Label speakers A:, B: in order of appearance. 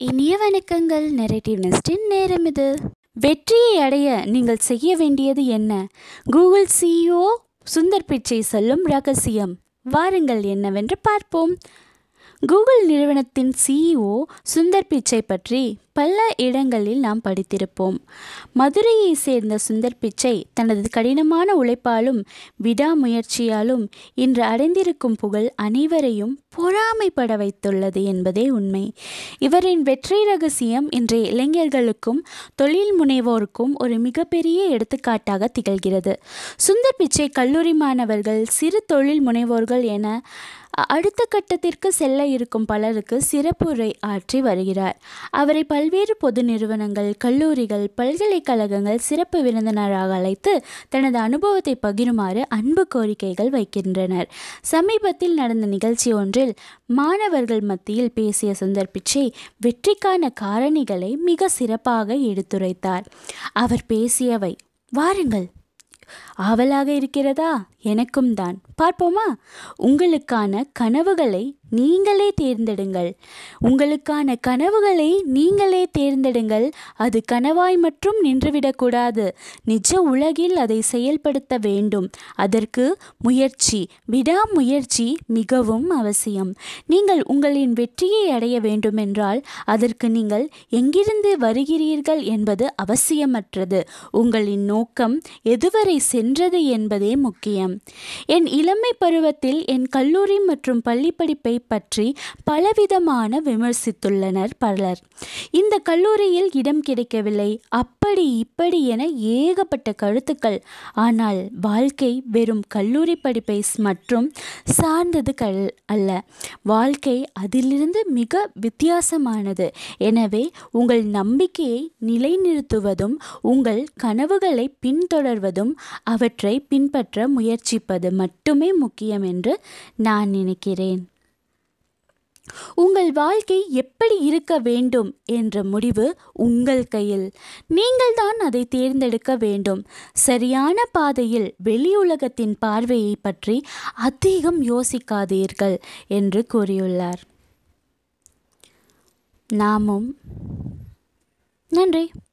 A: இனிய வணக்கங்கள் நெரேட்டிவ் நெஸ்டின் நேரம் இது வெற்றியை அடைய நீங்கள் செய்ய வேண்டியது என்ன கூகுள் சிஇஓ சுந்தர் பிச்சை சொல்லும் ரகசியம் வாருங்கள் என்னவென்று பார்ப்போம் கூகுள் நிறுவனத்தின் சிஇஓ சுந்தர் பிச்சை பற்றி பல இடங்களில் நாம் படித்திருப்போம் மதுரையை சேர்ந்த சுந்தர் பிச்சை தனது கடினமான உழைப்பாலும் விடாமுயற்சியாலும் இன்று அடைந்திருக்கும் புகழ் அனைவரையும் பொறாமைப்பட வைத்துள்ளது என்பதே உண்மை இவரின் வெற்றி ரகசியம் இன்றைய இளைஞர்களுக்கும் தொழில் முனைவோருக்கும் ஒரு மிகப்பெரிய எடுத்துக்காட்டாக திகழ்கிறது சுந்தர் பிச்சை கல்லூரி மாணவர்கள் சிறு தொழில் முனைவோர்கள் என அடுத்த கட்டத்திற்கு செல்ல இருக்கும் பலருக்கு சிறப்புரை ஆற்றி வருகிறார் அவரை பல்வேறு பொது நிறுவனங்கள் கல்லூரிகள் பல்கலைக்கழகங்கள் சிறப்பு விருந்தினராக அழைத்து தனது அனுபவத்தை பகிருமாறு அன்பு கோரிக்கைகள் வைக்கின்றனர் சமீபத்தில் நடந்த நிகழ்ச்சி ஒன்றில் மாணவர்கள் மத்தியில் பேசிய சுந்தர் பிச்சை வெற்றிக்கான காரணிகளை மிக சிறப்பாக எடுத்துரைத்தார் அவர் பேசியவை வாருங்கள் ஆவலாக இருக்கிறதா எனக்கும் தான் பார்ப்போமா உங்களுக்கான கனவுகளை நீங்களே தேர்ந்தெடுங்கள் உங்களுக்கான கனவுகளை நீங்களே தேர்ந்தெடுங்கள் அது கனவாய் மட்டும் நின்றுவிடக்கூடாது நிஜ உலகில் அதை செயல்படுத்த வேண்டும் அதற்கு முயற்சி விடாமுயற்சி மிகவும் அவசியம் நீங்கள் உங்களின் வெற்றியை அடைய வேண்டுமென்றால் அதற்கு நீங்கள் எங்கிருந்து வருகிறீர்கள் என்பது அவசியமற்றது உங்களின் நோக்கம் எதுவரை சென்றது என்பதே முக்கியம் என் இளமை பருவத்தில் என் கல்லூரி மற்றும் பள்ளி படிப்பை பற்றி பலவிதமான விமர்சித்துள்ளனர் பலர் இந்த கல்லூரியில் இடம் கிடைக்கவில்லை அப்படி இப்படி என ஏகப்பட்ட கருத்துக்கள் ஆனால் வாழ்க்கை வெறும் கல்லூரி படிப்பை மற்றும் சார்ந்தது கல் அல்ல வாழ்க்கை அதிலிருந்து மிக வித்தியாசமானது எனவே உங்கள் நம்பிக்கையை நிலைநிறுத்துவதும் உங்கள் கனவுகளை பின்தொடர்வதும் அவற்றை பின்பற்ற முயற்சிப்பது மட்டுமே முக்கியம் என்று நான் நினைக்கிறேன் உங்கள் வாழ்க்கை எப்படி இருக்க வேண்டும் என்ற முடிவு உங்கள் கையில் நீங்கள் தான் அதை தேர்ந்தெடுக்க வேண்டும் சரியான பாதையில் வெளியுலகத்தின் பார்வையை பற்றி அதிகம் யோசிக்காதீர்கள் என்று கூறியுள்ளார் நாமும் நன்றி